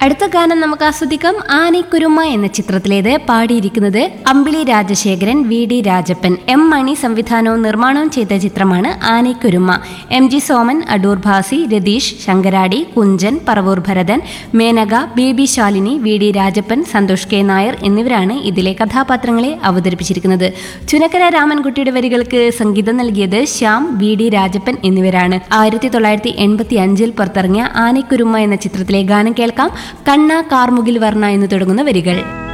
അടുത്ത ഗാനം നമുക്ക് ആസ്വദിക്കാം ആനക്കുരുമ എന്ന ചിത്രത്തിലേത് പാടിയിരിക്കുന്നത് Ambili Rajasekharan V D Rajappan M Mani സംവിധാനവും നിർമ്മാണവും ചെയ്ത ചിത്രമാണ് Aanakkuruma M G Soman Adoor Bhasi Ratheesh Sankaradi Kunchan Paravoor Bharathan Menaka baby Shalini V D Rajappan Santhosh K Nair എന്നിവരാണ് ഇതിലെ കഥാപാത്രങ്ങളെ അവതരിപ്പിച്ചിരിക്കുന്നത് ചുനക്കര രാമൻകുട്ടിയുടെ വരികൾക്ക് സംഗീതം നൽകിയത് ശ്യാം വി ഡി രാജപ്പൻ എന്നിവരാണ് ആയിരത്തി തൊള്ളായിരത്തി എൺപത്തി അഞ്ചിൽ പുറത്തിറങ്ങിയ ആനക്കുരുമ എന്ന ചിത്രത്തിലെ ഗാനം കേൾക്കാം കണ്ണ കാർമുകിൽ വർണ്ണ എന്ന് തുടങ്ങുന്ന വരികൾ